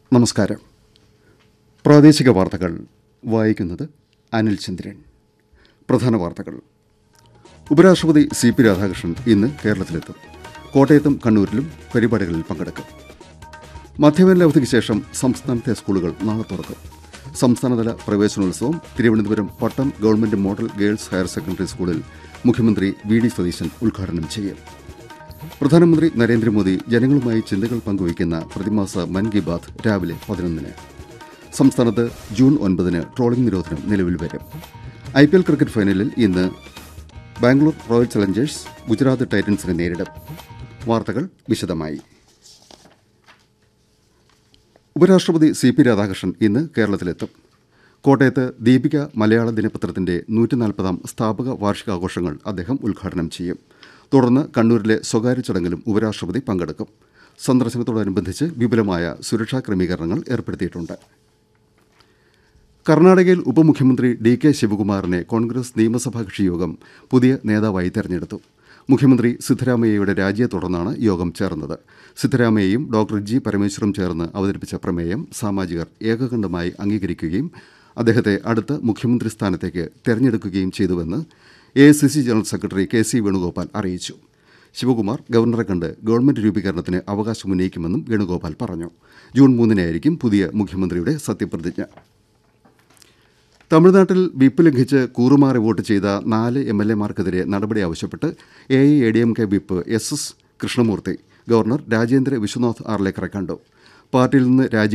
നമസ്കാരം പ്രാദേശിക വാർത്തകൾ വായിക്കുന്നത് അനിൽ ചന്ദ്രൻ പ്രധാന വാർത്തകൾ ഉപരാഷ്ട്രപതി സി പി രാധാകൃഷ്ണൻ ഇന്ന് കേരളത്തിലെത്തും കോട്ടയത്തും കണ്ണൂരിലും പരിപാടികളിൽ പങ്കെടുക്കും മധ്യവേനൽ അവധിക്ക് ശേഷം സംസ്ഥാനത്തെ സ്കൂളുകൾ നാളെ തുറക്കും സംസ്ഥാനതല പ്രവേശനോത്സവം Thiruvananthapuram Pattom government model girls higher secondary സ്കൂളിൽ മുഖ്യമന്ത്രി വി ഡി സതീശൻ ഉദ്ഘാടനം ചെയ്യും പ്രധാനമന്ത്രി നരേന്ദ്രമോദി ജനങ്ങളുമായി ചിന്തകൾ പങ്കുവയ്ക്കുന്ന പ്രതിമാസ മൻ കി ബാത് രാവിലെ പതിനൊന്നിന് സംസ്ഥാനത്ത് ജൂൺ ഒൻപതിന് ട്രോളിംഗ് നിരോധനം നിലവിൽ വരും ഐ പി എൽ ക്രിക്കറ്റ് ഫൈനലിൽ ഇന്ന് ബാംഗ്ലൂർ റോയൽ ചലഞ്ചേഴ്സ് ഗുജറാത്ത് ടൈറ്റൻസിനെ നേരിടും വാർത്തകൾ വിശദമായി ഉപരാഷ്ട്രപതി സി പി രാധാകൃഷ്ണൻ ഇന്ന് കേരളത്തിലെത്തും കോട്ടയത്ത് ദീപിക മലയാള ദിനപത്രത്തിന്റെ നൂറ്റിനാൽപ്പതാം സ്ഥാപക വാർഷികാഘോഷങ്ങൾ അദ്ദേഹം ഉദ്ഘാടനം ചെയ്യും തുടർന്ന് കണ്ണൂരിലെ സ്വകാര്യ ചടങ്ങിലും ഉപരാഷ്ട്രപതി പങ്കെടുക്കും സന്ദർശനത്തോടനുബന്ധിച്ച് വിപുലമായ സുരക്ഷാ ക്രമീകരണങ്ങൾ ഏർപ്പെടുത്തിയിട്ടുണ്ട് കർണാടകയിൽ ഉപമുഖ്യമന്ത്രി ഡി കെ ശിവകുമാറിനെ കോൺഗ്രസ് നിയമസഭാ കക്ഷിയോഗം പുതിയ നേതാവായി തെരഞ്ഞെടുത്തു മുഖ്യമന്ത്രി സിദ്ധരാമയ്യയുടെ രാജിയെ തുടർന്നാണ് യോഗം ചേർന്നത് സിദ്ധരാമയ്യയും ഡോക്ടർ ജി പരമേശ്വറും ചേർന്ന് അവതരിപ്പിച്ച പ്രമേയം സാമാജികർ ഏകകണ്ഠമായി അംഗീകരിക്കുകയും അദ്ദേഹത്തെ അടുത്ത മുഖ്യമന്ത്രി സ്ഥാനത്തേക്ക് തെരഞ്ഞെടുക്കുകയും ചെയ്തുവെന്ന് A I C C general secretary K C Venugopal അറിയിച്ചു ശിവകുമാർ ഗവർണറെ കണ്ട് ഗവൺമെന്റ് രൂപീകരണത്തിന് അവകാശമുന്നയിക്കുമെന്നും വേണുഗോപാൽ പറഞ്ഞു ജൂൺ മൂന്നിനായിരിക്കും പുതിയ മുഖ്യമന്ത്രിയുടെ സത്യപ്രതിജ്ഞ തമിഴ്നാട്ടിൽ വിപ്പ് ലംഘിച്ച് കൂറുമാറി വോട്ട് ചെയ്ത നാല് എം എൽ എമാർക്കെതിരെ നടപടി ആവശ്യപ്പെട്ട് A I A D M K whip S S Krishnamoorthy governor Rajendra Vishwanath ആർലേക്കറെ കണ്ടു പാർട്ടിയിൽ നിന്ന് രാജി